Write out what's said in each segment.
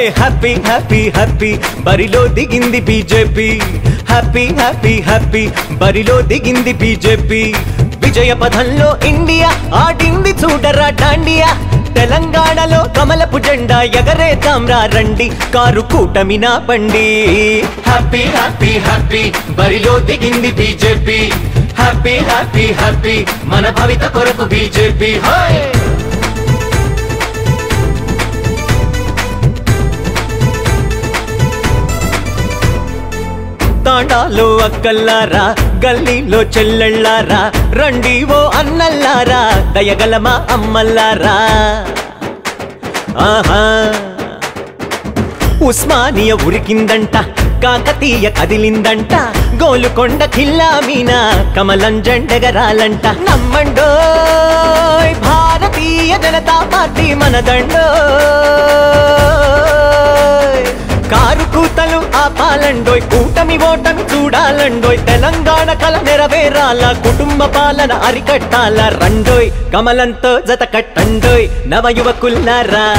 happy happy happy బరిలో దిగింది BJP happy happy happy బరిలో దిగింది బీజేపీ విజయ పథంలో ఇండియా ఆడింది చూడరా డాండియా తెలంగాణలో కమలపు జెండా ఎగరేద్దాంరా రండి కారు కూటమి నా పండి హ్యాపీ హ్యాపీ హ్యాపీ బరిలో దిగింది బీజేపీ హ్యాపీ హ్యాపీ హ్యాపీ మన భవిత కొరకు బీజేపీ హాయ్ తాండాలో అక్కల్లారా గల్లీలో చెల్లెళ్ళారా రండి ఓ అన్నల్లారా దయగలమా అమ్మల్లారా ఆహా ఉస్మానియ ఉరికిందంట కాకతీయ కదిలిందంట గోలుకొండ ఖిల్లా మీన కమలం జెండెగరాలంట నమ్మండోయ్ భారతీయ జనతా పార్టీ మనదండోయ్ కారు కూతలు ఆపాలండోయ్ కూటమి ఓటమి చూడాలండోయ్ తెలంగాణ కల నెరవేరాల కుటుంబ పాలన అరికట్టాల రండోయ్ కమలంతో జత కట్టండోయ్ నవ యువకుల్లారా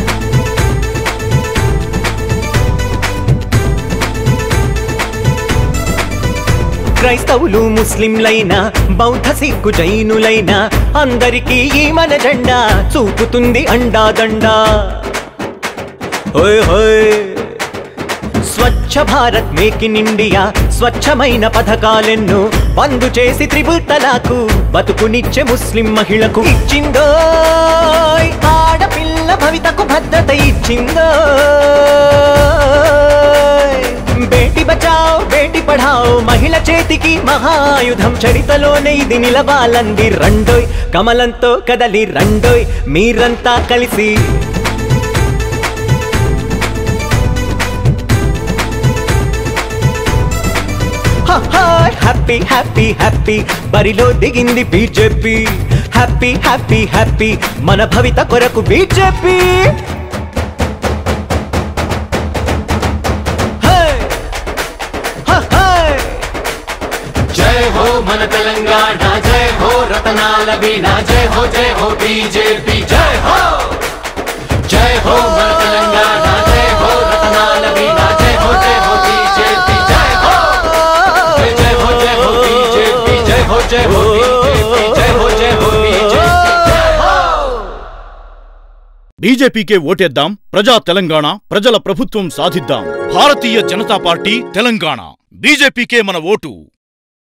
క్రైస్తవులు ముస్లింలైనా బౌద్ధ సిక్కు జైనులైనా అందరికీ ఈ మన జెండా చూపుతుంది అండాదండా ఓయ్ హోయ్ Swachh Bharat Make in India స్వచ్ఛమైన పథకాలెన్నో బందు చేసి త్రిపుల్ తలాకు బతుకునిచ్చే ముస్లిం మహిళకు ఇచ్చిందో ఆడపిల్ల భవితకు భద్రత ఇచ్చిందో బేటి బచావ్ బేటి పఢావ్ మహిళ చేతికి మహాయుధం చరితలోనే ఇది నిలవాలంది రండోయ్ కమలంతో కదలి రండోయ్ మీరంతా కలిసి హ్యాపీ హ్యాపీ హ్యాపీ బరిలో దిగింది బీజేపీ హ్యాపీ హ్యాపీ హ్యాపీ మన భవిత కొరకు బీజేపీ జై హో మన తెలంగాణ జై హో రతనాల వీణ జై హో జై హో బీజేపీ జై హో జై హో మన తెలంగాణ జై హో రతనాల వీణ జై హో జై హో బీజేపీ జై హో జై జై హో జై హో బీజేపీ జై హో జై హో బీజేపీ జై హో జై హో బీజేపీ జై హో బీజేపీకే ఓటేద్దాం ప్రజా తెలంగాణ ప్రజల ప్రభుత్వం సాధిద్దాం భారతీయ జనతా పార్టీ తెలంగాణ బీజేపీకే మన ఓటు